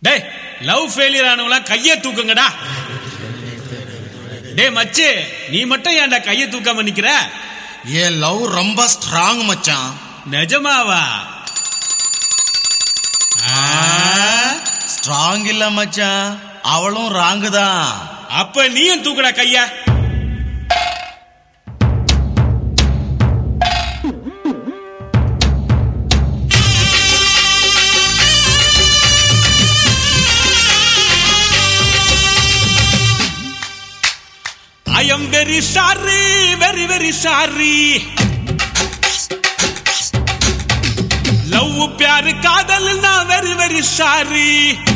டேய் love failure ஆனவங்களா கையை தூக்குங்கடா டேய் மச்சி நீ மட்டும் ஏன்டா கையை தூக்காம நிக்கிற என் லவ் ரொம்ப ஸ்ட்ராங் மச்சான் நிஜமாவா ஆ, ஸ்ட்ராங் இல்ல மச்சான் அவளும் ராங்கு தான் அப்ப நீயும் தூக்குடா கைய I am very sorry very very sorry love பியாரு காதல் நான் very very sorry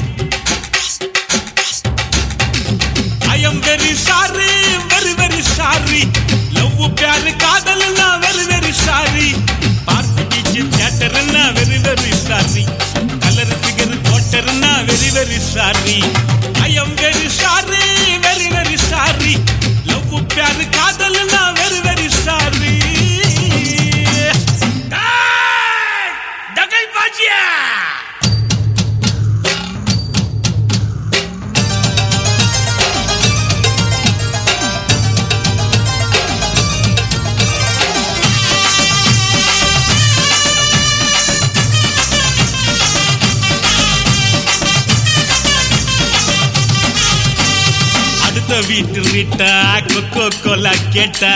I am very sorry very very sorry love பியாரு காதல் நான் very very sorry park beach theatre நான் very very sorry colour figure quarter நான் very very sorry I am very sorry very very sorry love பியாரு காதல் நான் very very sorry டகல் பாஜியா அடுத்த வீட்டு ரீட்டா கொக்கோ கோலா கேட்டா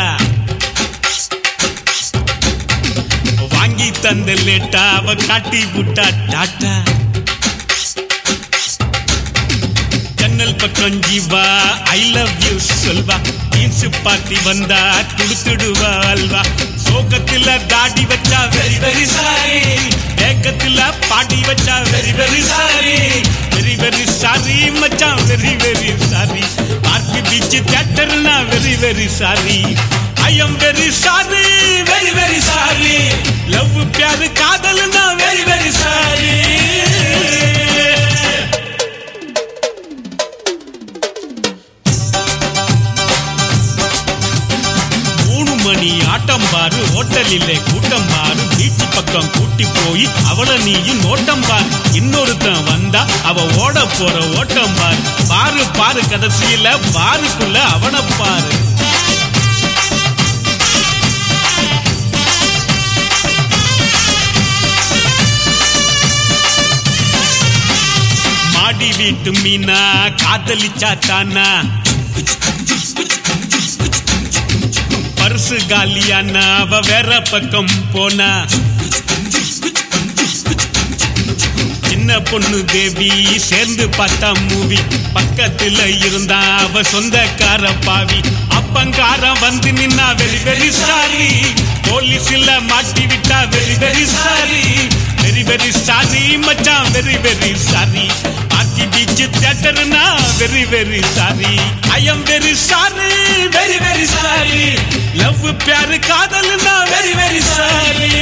வாங்கி தந்த லேட்டா அவ காட்டி விட்டா டாட்டா ஜன்னல் பக்கம் ஜீவா ஐ லவ் யூ சொல்வா ஜீன்ஸ் பார்ட்டி வந்தா குடுத்துடுவா அல்வா சோகத்துல தாடி வச்சா வெரி வெரி சாரி ஏக்கத்துல பாடி வச்சா very very sorry very very sorry மச்சான் very very sorry park beach தியேட்டர்னா very very sorry I am very sorry very very sorry love பியாரு காதல்னா வெரி வெரி சாரி மூணு மணி ஆட்டம் பாரு ஹோட்டலிலே கூட்டம் பாரு பீச் பக்கம் கூட்டி போய் அவள நீயும் நோட்டம் பாரு இன்னொருத்தன் வந்தா அவ ஓட போற ஓட்டம் பாரு பாரு பாரு கடைசியில பாருக்குள்ள அவனை பாரு மாடி வீட்டு மீனா காதலிச்சா தானா பர்சு காலியானா அவ வேற பக்கம் போனா சின்ன பொண்ணு தேவி சேர்ந்து பார்த்தா மூவி பக்கத்துல இருந்தா அவ சொந்தக்கார பாவி அப்பங்கார வந்து நின்னா வெரி வெரி சாரி போலீஸ்ல மாட்டி விட்டா very very sorry very very sorry மச்சான் வெரி வெரி சாரி ஆக்கி பீச் தியேட்டர்னா very very sorry I am very sorry very very sorry love பியாரு காதல்னா வெரி வெரி சாரி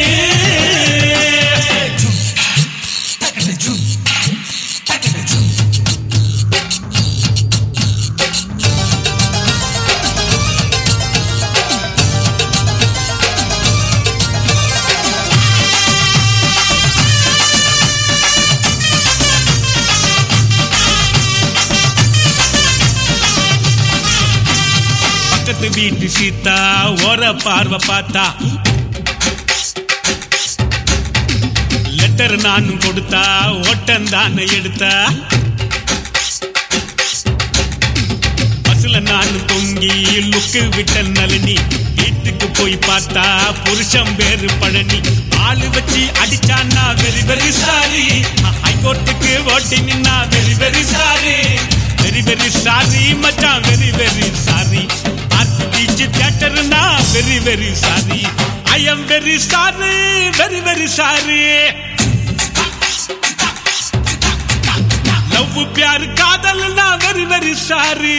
பக்கத்து வீட்டு சீதா ஓர பார்வை பார்த்தா லெட்டர் நானும் கொடுத்தா ஓட்டம் தானே எடுத்தா பஸ்ல நானும் தொங்கி லுக்கு விட்ட நளினி வீட்டுக்கு போய் பார்த்தா புருஷன் பேரு பழனி ஆளு வச்சு அடிச்சான்னா வெரி வெரி சாரி ஹைகோர்ட்டுக்கு ஓட்டி நின்னா very very sorry very very sorry மச்சான் வெரி வெரி சாரி பார்த்து பீச் தியேட்டர்னா very very sorry I am very sorry very very sorry love பியார் காதல்னா very very sorry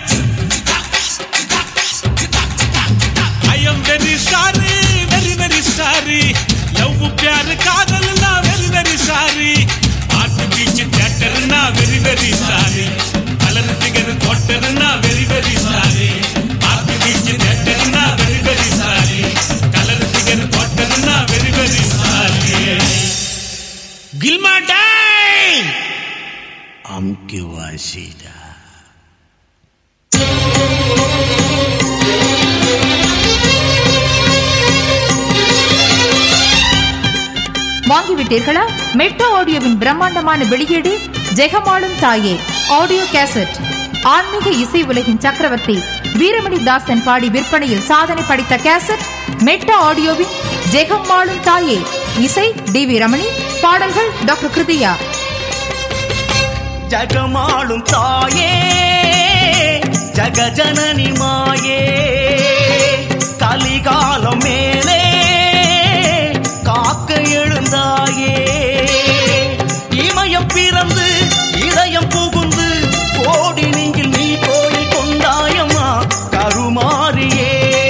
I am very sorry very very sorry love பியார் காதல்னா very very sorry பார்த்து beach தியேட்டர்னா very very sorry colour figure கோட்டர்னா very very sorry பார்த்து beach தியேட்டர்னா very very sorry colour figure கோட்டர்னா வெரி வெரி சாரி கில்மா time அமுக்கி வாசிடா வாங்கிவிட்டீர்களா மெட்ரோ ஆடியோவின் பிரம்மாண்டமான வெளியீடு ஜெகமாளும் தாயே ஆடியோ கேசட் ஆன்மீக இசை உலகின் சக்கரவர்த்தி வீரமணி தாசன் பாடி விற்பனையில் சாதனை படைத்த கேசட் மெட்டா ஆடியோவின் ஜெகமாளும் தாயே இசை டி வி ரமணி பாடல்கள் டாக்டர் கிருதியா ஜகமாளும் தாயே ஜகஜனனி மாயே கலிகாலம் மேலே காக்க எழுந்தாயே இமயம் பிறந்து இதயம் புகுந்து கோடி நெஞ்சில் நீ கோயில் கொண்டாயம்மா கருமாரியே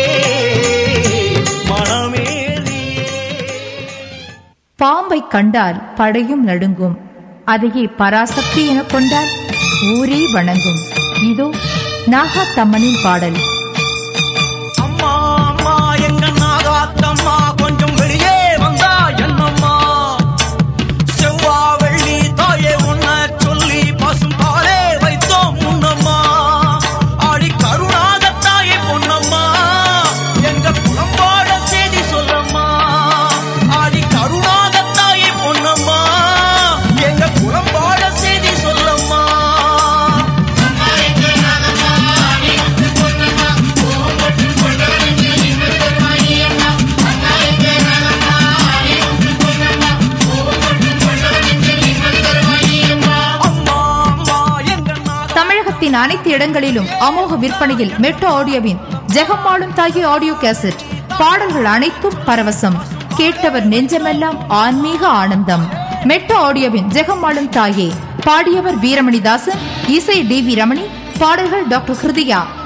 மனமேறியே பாம்பை கண்டால் படையும் நடுங்கும் அதையே பராசக்தி என கொண்டால் ஊரே வணங்கும் இதோ நாகாத்தம்மனின் பாடல் அம்மா அம்மா எங்க நாகாத்தம்மா கொஞ்சம் வெளியே வந்தா என்னம்மா செவ்வா வெள்ளி தாயே உன்ன சொல்லி பசும் பாலே வைத்தோம் முன்னம்மா ஆடி கருணாகத்தாயே பொன்னம்மா எங்க குளம்பாட செய்தி சொல்லம்மா ஆடி கருணாகத்தாயே பொன்னம்மா எங்க குளம்பாட செய்தி சொல்லம்மா அம்மா அம்மா எங்க நாக தமிழகத்தின் அனைத்து இடங்களிலும் அமோக விற்பனையில் மெட்ரோ ஆடியோவின் ஜெகம்மாளும் தாயி ஆடியோ கேசட் பாடல்கள் அனைத்தும் பரவசம் கேட்டவர் நெஞ்சமெல்லாம் ஆன்மீக ஆனந்தம் மெட்ரோ ஆடியோவின் ஜெகம்மாளும் தாயே பாடியவர் வீரமணிதாசன் இசை டி வி ரமணி பாடல்கள் டாக்டர் ஹிருதியா